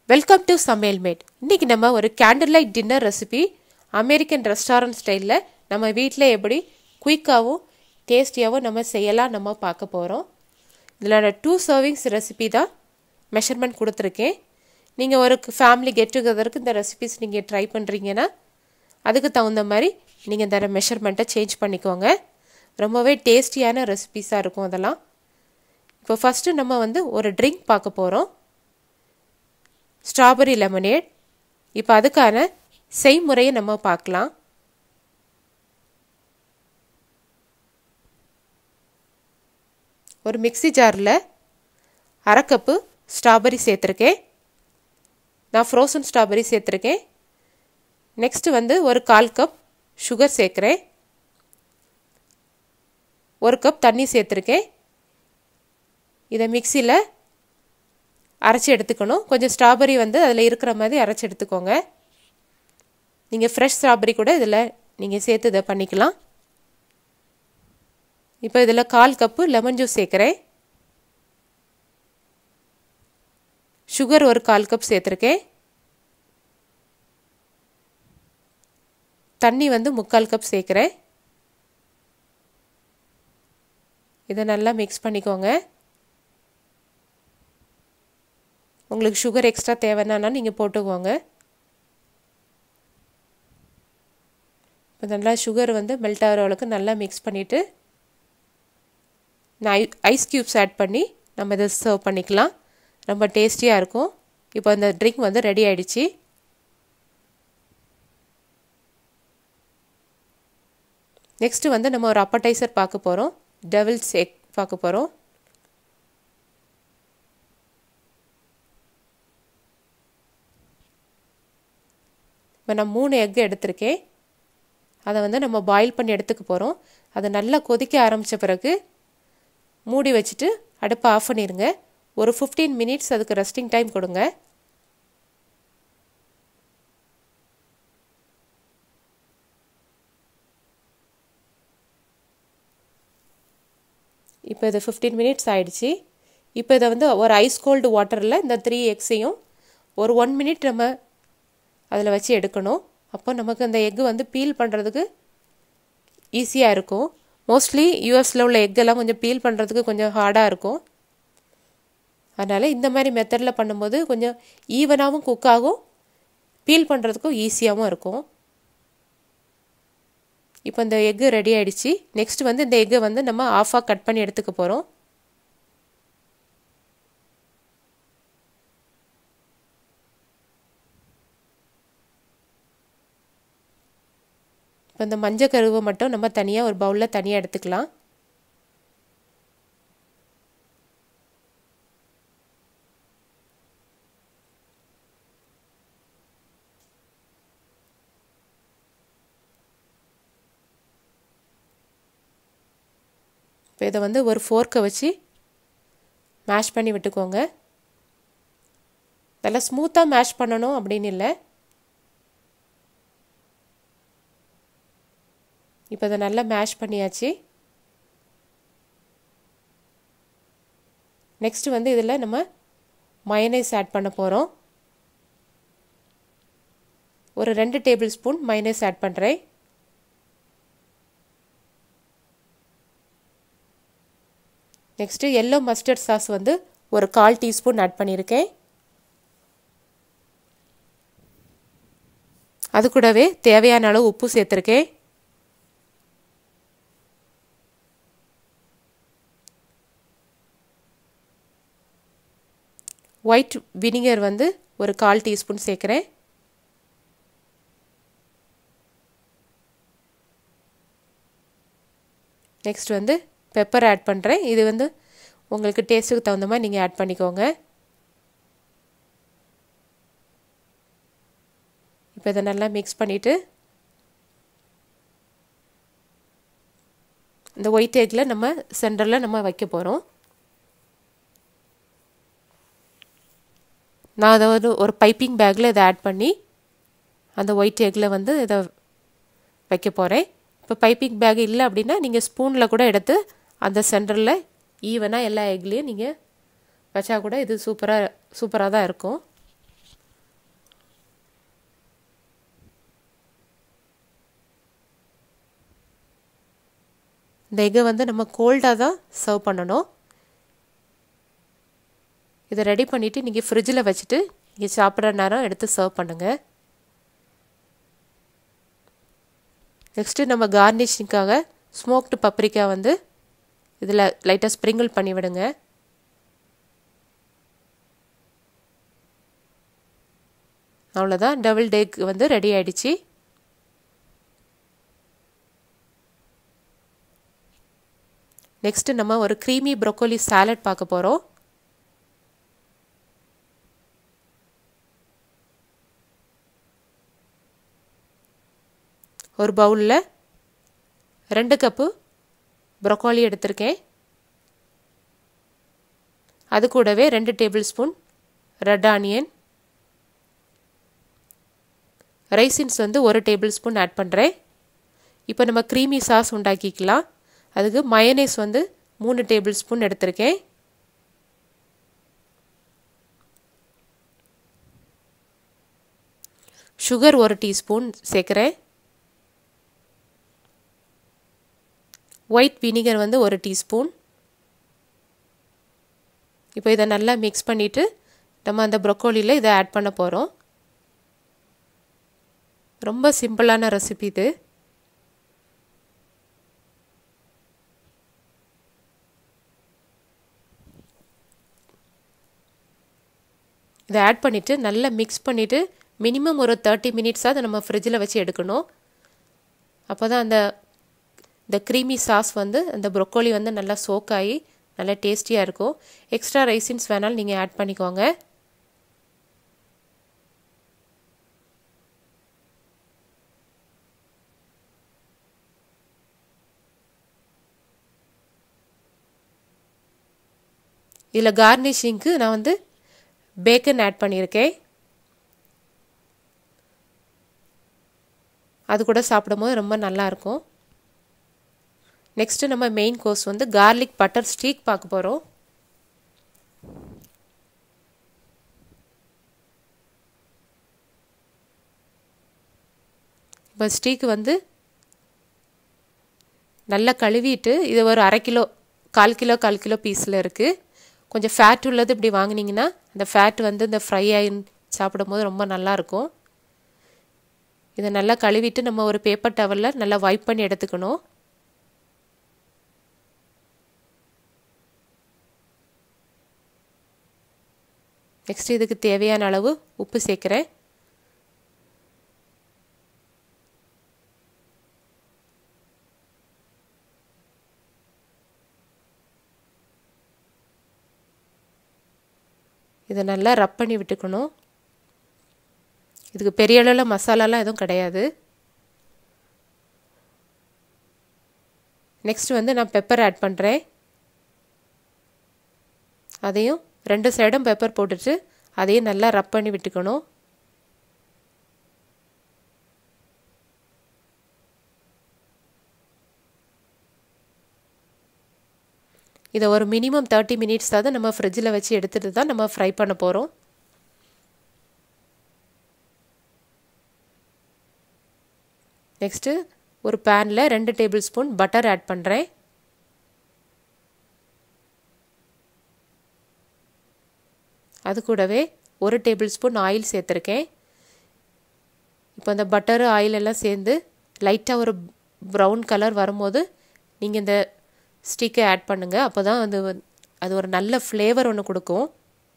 welcome to சமையல் mat இன்றைக்கி நம்ம ஒரு candle light dinner recipe American restaurant ஸ்டைலில் நம்ம வீட்டில் எப்படி குயிக்காகவும் டேஸ்டியாகவும் நம்ம செய்யலாம் நம்ம பார்க்க போகிறோம் இதில் நான் டூ சர்விங்ஸ் ரெசிபி தான் மெஷர்மெண்ட் கொடுத்துருக்கேன் நீங்கள் ஒரு ஃபேமிலி கெட் டுகெதருக்கு இந்த ரெசிபிஸ் நீங்கள் ட்ரை பண்ணுறீங்கன்னா அதுக்கு தகுந்த மாதிரி நீங்கள் இந்த மெஷர்மெண்ட்டை சேஞ்ச் பண்ணிக்கோங்க ரொம்பவே டேஸ்டியான ரெசிபிஸாக இருக்கும் அதெல்லாம் இப்போ ஃபஸ்ட்டு நம்ம வந்து ஒரு ட்ரிங்க் பார்க்க போகிறோம் ஸ்ட்ராபெரி லெமனேட் இப்போ அதுக்கான செய்முறையை நம்ம பார்க்கலாம் ஒரு மிக்சி ஜாரில் அரை கப்பு ஸ்ட்ராபெரி சேர்த்துருக்கேன் நான் ஃப்ரோசன் ஸ்ட்ராபெரி சேர்த்துருக்கேன் நெக்ஸ்ட்டு வந்து ஒரு கால் கப் சுகர் சேர்க்குறேன் ஒரு கப் தண்ணி சேர்த்துருக்கேன் இதை மிக்சியில் அரைச்சி எடுத்துக்கணும் கொஞ்சம் ஸ்ட்ராபெரி வந்து அதில் இருக்கிற மாதிரி அரைச்சி எடுத்துக்கோங்க நீங்கள் ஃப்ரெஷ் ஸ்ட்ராபெரி கூட இதில் நீங்கள் சேர்த்து இதை பண்ணிக்கலாம் இப்போ இதில் கால் கப்பு லெமன் ஜூஸ் சேர்க்குறேன் சுகர் ஒரு கால் கப் சேர்த்துருக்கேன் தண்ணி வந்து முக்கால் கப் சேர்க்குறேன் இதை நல்லா மிக்ஸ் பண்ணிக்கோங்க உங்களுக்கு சுகர் எக்ஸ்ட்ரா தேவைன்னா நீங்கள் போட்டுக்கோங்க இப்போ நல்லா சுகர் வந்து மெல்ட் ஆகிற அளவுக்கு நல்லா மிக்ஸ் பண்ணிவிட்டு நான் ஐ ஐஸ் க்யூப்ஸ் ஆட் பண்ணி நம்ம இதை சர்வ் பண்ணிக்கலாம் ரொம்ப டேஸ்டியாக இருக்கும் இப்போ இந்த ட்ரிங்க் வந்து ரெடி ஆகிடுச்சு நெக்ஸ்ட்டு வந்து நம்ம ஒரு அப்படைசர் பார்க்க போகிறோம் டெவில்ஸ் எக் பார்க்க போகிறோம் இப்போ நான் மூணு எக் எடுத்திருக்கேன் அதை வந்து நம்ம பாயில் பண்ணி எடுத்துக்க போகிறோம் அதை நல்லா கொதிக்க ஆரம்பித்த பிறகு மூடி வச்சுட்டு அடுப்பை ஆஃப் பண்ணிடுங்க ஒரு ஃபிஃப்டீன் மினிட்ஸ் அதுக்கு ரெஸ்டிங் டைம் கொடுங்க இப்போ இது ஃபிஃப்டீன் மினிட்ஸ் ஆயிடுச்சு இப்போ இதை வந்து ஒரு ஐஸ் கோல்டு வாட்டரில் இந்த த்ரீ எக்ஸையும் ஒரு ஒன் மினிட் நம்ம அதில் வச்சு எடுக்கணும் அப்போ நமக்கு அந்த எக்கு வந்து பீல் பண்ணுறதுக்கு ஈஸியாக இருக்கும் மோஸ்ட்லி யூஎஸில் உள்ள எக்கெல்லாம் கொஞ்சம் பீல் பண்ணுறதுக்கு கொஞ்சம் ஹார்டாக இருக்கும் அதனால் இந்த மாதிரி மெத்தடில் பண்ணும்போது கொஞ்சம் ஈவனாகவும் குக் ஆகும் பீல் பண்ணுறதுக்கும் ஈஸியாகவும் இருக்கும் இப்போ இந்த எக்கு ரெடி ஆகிடுச்சு நெக்ஸ்ட் வந்து இந்த எக்கை வந்து நம்ம ஆஃபாக கட் பண்ணி எடுத்துக்க போகிறோம் இப்போ இந்த மஞ்சள் கருவை மட்டும் நம்ம தனியாக ஒரு பவுலில் தனியாக எடுத்துக்கலாம் இப்போ இதை வந்து ஒரு ஃபோர்க்கை வச்சு மேஷ் பண்ணி விட்டுக்கோங்க நல்லா ஸ்மூத்தாக மேஷ் பண்ணணும் அப்படின்னு இல்லை இப்போ இதை நல்லா மேஷ் பண்ணியாச்சு நெக்ஸ்ட் வந்து இதில் நம்ம மயனைஸ் ஆட் பண்ண போகிறோம் ஒரு ரெண்டு டேபிள் ஸ்பூன் மயனைஸ் ஆட் பண்ணுறேன் நெக்ஸ்ட்டு எல்லோ மஸ்டர்ட் சாஸ் வந்து ஒரு கால் டீஸ்பூன் ஆட் பண்ணியிருக்கேன் அது கூடவே தேவையான அளவு உப்பு சேர்த்துருக்கேன் ஒயிட் வினிகர் வந்து ஒரு கால் டீஸ்பூன் சேர்க்குறேன் நெக்ஸ்ட் வந்து பெப்பர் ஆட் பண்ணுறேன் இது வந்து உங்களுக்கு டேஸ்ட்டுக்கு தகுந்த மாதிரி நீங்கள் ஆட் பண்ணிக்கோங்க இப்போ இதை நல்லா மிக்ஸ் பண்ணிவிட்டு இந்த ஒயிட் எக்கில் நம்ம சென்டரில் நம்ம வைக்க போகிறோம் நான் அதை வந்து ஒரு பைப்பிங் பேக்கில் இதை ஆட் பண்ணி அந்த ஒயிட் எக்கில் வந்து இதை வைக்க போகிறேன் இப்போ பைப்பிங் பேக் இல்லை அப்படின்னா நீங்கள் ஸ்பூனில் கூட எடுத்து அந்த சென்டரில் ஈவனாக எல்லா எக்லேயும் நீங்கள் வச்சா கூட இது சூப்பராக சூப்பராக தான் இருக்கும் இந்த எக்கை வந்து நம்ம கோல்டாக தான் சர்வ் பண்ணணும் இதை ரெடி பண்ணிவிட்டு நீங்கள் ஃப்ரிட்ஜில் வச்சுட்டு நீங்கள் சாப்பிட்ற நேரம் எடுத்து சர்வ் பண்ணுங்கள் நெக்ஸ்ட்டு நம்ம கார்னிஷிங்காக ஸ்மோக்டு பப்ரிக்கா வந்து இதில் லைட்டாக ஸ்ப்ரிங்கிள் பண்ணி விடுங்க அவ்வளோதான் டபுள் டேக் வந்து ரெடி ஆயிடுச்சு நெக்ஸ்ட்டு நம்ம ஒரு க்ரீமி ப்ரொக்கோலி சாலட் பார்க்க போகிறோம் ஒரு பவுலில் ரெண்டு கப்பு ப்ரொக்கோலி எடுத்திருக்கேன் அது கூடவே ரெண்டு tablespoon red onion raisins வந்து ஒரு டேபிள் ஸ்பூன் ஆட் பண்ணுறேன் இப்போ நம்ம க்ரீமி சாஸ் உண்டாக்கிக்கலாம் அதுக்கு மயனேஸ் வந்து மூணு டேபிள் ஸ்பூன் எடுத்திருக்கேன் சுகர் ஒரு டீஸ்பூன் சேர்க்குறேன் ஒயிட் வினிகர் வந்து ஒரு டீஸ்பூன் இப்போ இதை நல்லா மிக்ஸ் பண்ணிவிட்டு நம்ம அந்த ப்ரொக்கோலியில் இதை ஆட் பண்ண போகிறோம் ரொம்ப சிம்பிளான ரெசிபி இது இதை ஆட் பண்ணிவிட்டு நல்லா மிக்ஸ் பண்ணிவிட்டு மினிமம் ஒரு தேர்ட்டி மினிட்ஸாக நம்ம ஃப்ரிட்ஜில் வச்சு எடுக்கணும் அப்போ தான் அந்த இந்த க்ரீமி சாஸ் வந்து அந்த ப்ரொக்கோலி வந்து நல்லா சோக் ஆகி நல்லா டேஸ்டியாக இருக்கும் எக்ஸ்ட்ரா ரைசின்ஸ் வேணாலும் நீங்கள் ஆட் பண்ணிக்கோங்க இதில் கார்னிஷிங்க்கு நான் வந்து பேக்கன் ஆட் பண்ணியிருக்கேன் அது கூட சாப்பிடும்போது ரொம்ப நல்லாயிருக்கும் நெக்ஸ்ட்டு நம்ம மெயின் கோர்ஸ் வந்து கார்லிக் பட்டர் ஸ்டீக் பார்க்க போகிறோம் இப்போ ஸ்டீக்கு வந்து நல்லா கழுவிட்டு இது ஒரு அரை கிலோ கால் கிலோ கால் கிலோ பீஸில் இருக்குது கொஞ்சம் ஃபேட் உள்ளது இப்படி வாங்கினீங்கன்னா அந்த ஃபேட் வந்து இந்த ஃப்ரை ஆகி சாப்பிடும் போது ரொம்ப நல்லாயிருக்கும் இதை நல்லா கழுவிட்டு நம்ம ஒரு பேப்பர் டவலில் நல்லா வைப் பண்ணி எடுத்துக்கணும் நெக்ஸ்ட் இதுக்கு தேவையான அளவு உப்பு சேர்க்குறேன் இதை நல்லா ரப் பண்ணி விட்டுக்கணும் இதுக்கு பெரிய அளவில் மசாலாலாம் எதுவும் கிடையாது நெக்ஸ்ட் வந்து நான் பெப்பர் ஆட் பண்ணுறேன் அதையும் ரெண்டு சைடும் பெப்பர் போட்டுட்டு அதையும் நல்லா ரப் பண்ணி விட்டுக்கணும் இதை ஒரு மினிமம் தேர்ட்டி மினிட்ஸ் தான் நம்ம ஃப்ரிட்ஜில் வச்சு எடுத்துகிட்டு தான் நம்ம ஃப்ரை பண்ண போகிறோம் நெக்ஸ்ட்டு ஒரு பேனில் ரெண்டு டேபிள் ஸ்பூன் பட்டர் ஆட் பண்ணுறேன் அது கூடவே ஒரு டேபிள் ஸ்பூன் ஆயில் சேர்த்துருக்கேன் இப்போ அந்த பட்டர் ஆயில் எல்லாம் சேர்ந்து லைட்டாக ஒரு ப்ரௌன் கலர் வரும்போது நீங்கள் இந்த ஸ்டிக்கை ஆட் பண்ணுங்கள் அப்போ தான் அது அது ஒரு நல்ல ஃப்ளேவர் ஒன்று கொடுக்கும்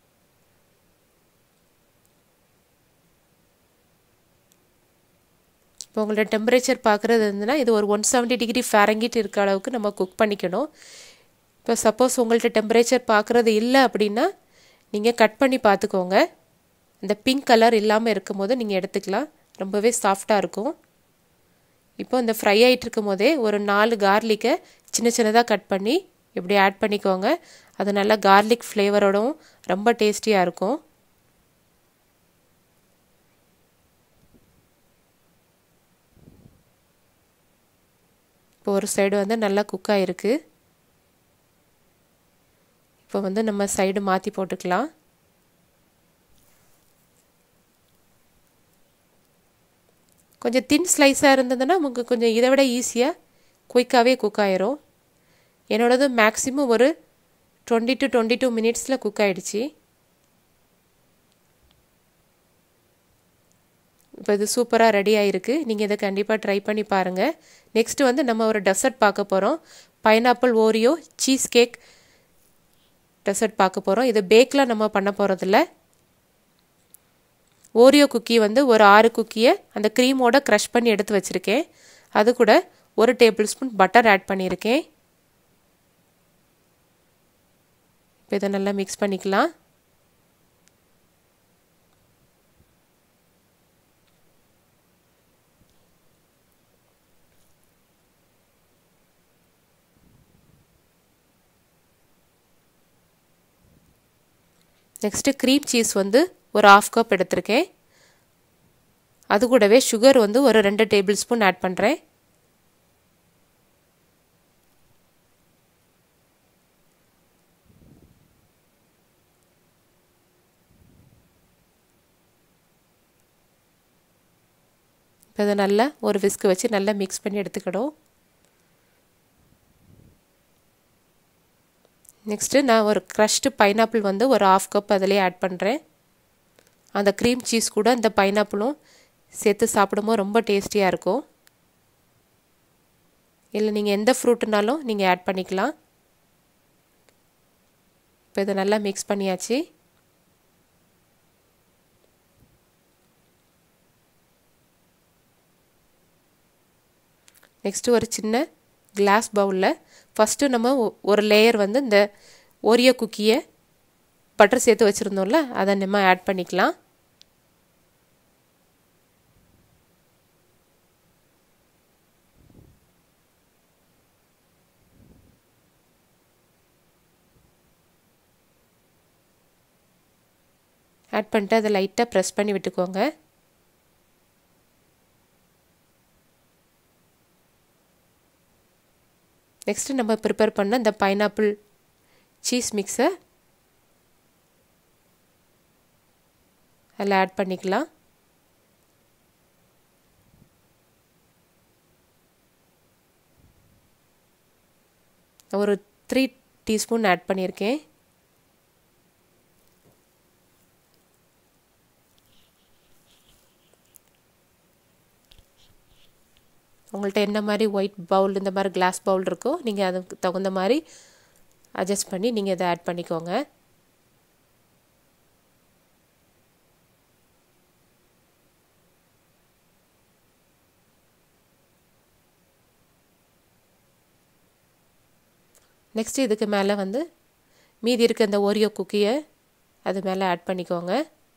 இப்போ உங்களோட டெம்பரேச்சர் பார்க்குறது இருந்ததுன்னா இது ஒரு ஒன் செவன்ட்டி டிகிரி ஃபேரங்கிட் இருக்க அளவுக்கு நம்ம குக் பண்ணிக்கணும் இப்போ சப்போஸ் உங்கள்கிட்ட டெம்பரேச்சர் பார்க்குறது இல்லை அப்படின்னா நீங்கள் கட் பண்ணி பார்த்துக்கோங்க இந்த பிங்க் கலர் இல்லாமல் இருக்கும்போது நீங்கள் எடுத்துக்கலாம் ரொம்பவே சாஃப்டாக இருக்கும் இப்போ இந்த ஃப்ரை ஆகிட்டு இருக்கும் போதே ஒரு நாலு கார்லிக்கை சின்ன சின்னதாக கட் பண்ணி இப்படி ஆட் பண்ணிக்கோங்க அது நல்லா கார்லிக் ஃப்ளேவரோடவும் ரொம்ப டேஸ்டியாக இருக்கும் இப்போ ஒரு சைடு வந்து நல்லா குக் ஆகிருக்கு இப்போ வந்து நம்ம சைடு மாற்றி போட்டுக்கலாம் கொஞ்சம் தின் ஸ்லைஸாக இருந்ததுன்னா உங்களுக்கு கொஞ்சம் இதை விட ஈஸியாக குயிக்காகவே குக் ஆயிரும் என்னோடது மேக்ஸிமம் ஒரு டுவெண்ட்டி டு டுவெண்ட்டி டூ மினிட்ஸில் குக் ஆகிடுச்சு இப்போ இது சூப்பராக ரெடி ஆகிருக்கு நீங்கள் இதை கண்டிப்பாக ட்ரை பண்ணி பாருங்கள் நெக்ஸ்ட் வந்து நம்ம ஒரு டெசர்ட் பார்க்க போகிறோம் pineapple Oreo cheesecake dessert பார்க்க போகிறோம் இது பேக்கில் நம்ம பண்ண போகிறதில்ல ஓரியோ குக்கி வந்து ஒரு ஆறு குக்கியை அந்த க்ரீமோட க்ரஷ் பண்ணி எடுத்து வச்சுருக்கேன் அது கூட ஒரு டேபிள் ஸ்பூன் பட்டர் ஆட் பண்ணியிருக்கேன் இப்போ இதை நல்லா மிக்ஸ் பண்ணிக்கலாம் நெக்ஸ்ட்டு க்ரீம் சீஸ் வந்து ஒரு ஆஃப் கப் எடுத்திருக்கேன் அது கூடவே சுகர் வந்து ஒரு ரெண்டு டேபிள் ஸ்பூன் ஆட் பண்ணுறேன் இப்போ இதை நல்லா ஒரு விஸ்க்கு வச்சு நல்லா மிக்ஸ் பண்ணி எடுத்துக்கிடும் நெக்ஸ்ட்டு நான் ஒரு க்ரஷ்டு பைனாப்பிள் வந்து ஒரு ஆஃப் கப் அதிலே ஆட் பண்ணுறேன் அந்த க்ரீம் சீஸ் கூட அந்த பைனாப்பிளும் சேர்த்து சாப்பிடும்போது ரொம்ப டேஸ்டியாக இருக்கும் இல்லை நீங்கள் எந்த ஃப்ரூட்டுனாலும் நீங்கள் ஆட் பண்ணிக்கலாம் இப்போ இதை நல்லா மிக்ஸ் பண்ணியாச்சு நெக்ஸ்ட்டு ஒரு சின்ன கிளாஸ் பவுலில் ஃபஸ்ட்டு நம்ம ஒரு லேயர் வந்து இந்த ஓரியோ குக்கியை பட்டர் சேர்த்து வச்சுருந்தோம்ல அதை நம்ம ஆட் பண்ணிக்கலாம் ஆட் பண்ணிட்டு அதை லைட்டாக ப்ரெஸ் பண்ணி விட்டுக்கோங்க நெக்ஸ்ட்டு நம்ம ப்ரிப்பேர் பண்ண இந்த பைனாப்பிள் சீஸ் மிக்ஸை அதில் ஆட் பண்ணிக்கலாம் ஒரு த்ரீ டீஸ்பூன் ஆட் பண்ணியிருக்கேன் உங்கள்கிட்ட என்ன மாதிரி ஒயிட் பவுல் இந்த மாதிரி கிளாஸ் பவுல் இருக்கோ நீங்கள் அதுக்கு தகுந்த மாதிரி அட்ஜஸ்ட் பண்ணி நீங்கள் இதை ஆட் பண்ணிக்கோங்க நெக்ஸ்ட்டு இதுக்கு மேலே வந்து மீதி இருக்க இந்த ஓரியோ குக்கியை அது மேலே ஆட் பண்ணிக்கோங்க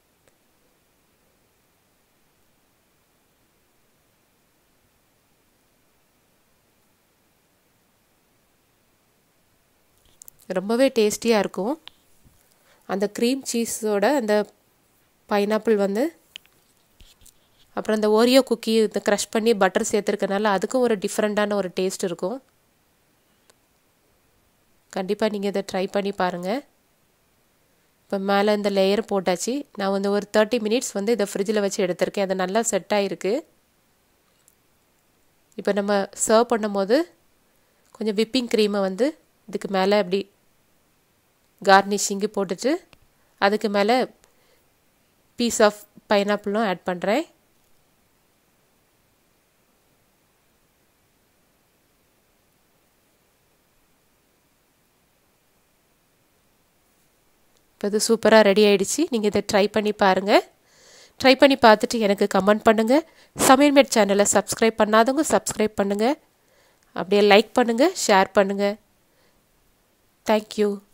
ரொம்பவே டேஸ்டியாக இருக்கும் அந்த க்ரீம் சீஸோட அந்த பைனாப்பிள் வந்து அப்புறம் அந்த ஓரியோ குக்கி இந்த க்ரஷ் பண்ணி பட்டர் சேர்த்துருக்கனால அதுக்கும் ஒரு டிஃப்ரெண்ட்டான ஒரு டேஸ்ட் இருக்கும் கண்டிப்பாக நீங்கள் இதை ட்ரை பண்ணி பாருங்கள் இப்போ மேலே இந்த லேயர் போட்டாச்சு நான் வந்து ஒரு தேர்ட்டி மினிட்ஸ் வந்து இதை ஃப்ரிட்ஜில் வச்சு எடுத்திருக்கேன் அது நல்லா செட் ஆகிருக்கு இப்போ நம்ம சர்வ் பண்ணும் போது கொஞ்சம் விப்பிங் க்ரீமை வந்து இதுக்கு மேலே அப்படி கார்னிஷிங்கு போட்டுட்டு அதுக்கு மேலே பீஸ் ஆஃப் பைனாப்பிளும் ஆட் பண்ணுறேன் இப்போ இது சூப்பராக ரெடி ஆகிடுச்சு நீங்கள் இதை ட்ரை பண்ணி பாருங்கள் ட்ரை பண்ணி பார்த்துட்டு எனக்கு கமெண்ட் பண்ணுங்கள் சமையல்மேட் சேனலை சப்ஸ்கிரைப் பண்ணாதவங்க சப்ஸ்கிரைப் பண்ணுங்கள் அப்படியே லைக் பண்ணுங்கள் ஷேர் பண்ணுங்கள் தேங்க்யூ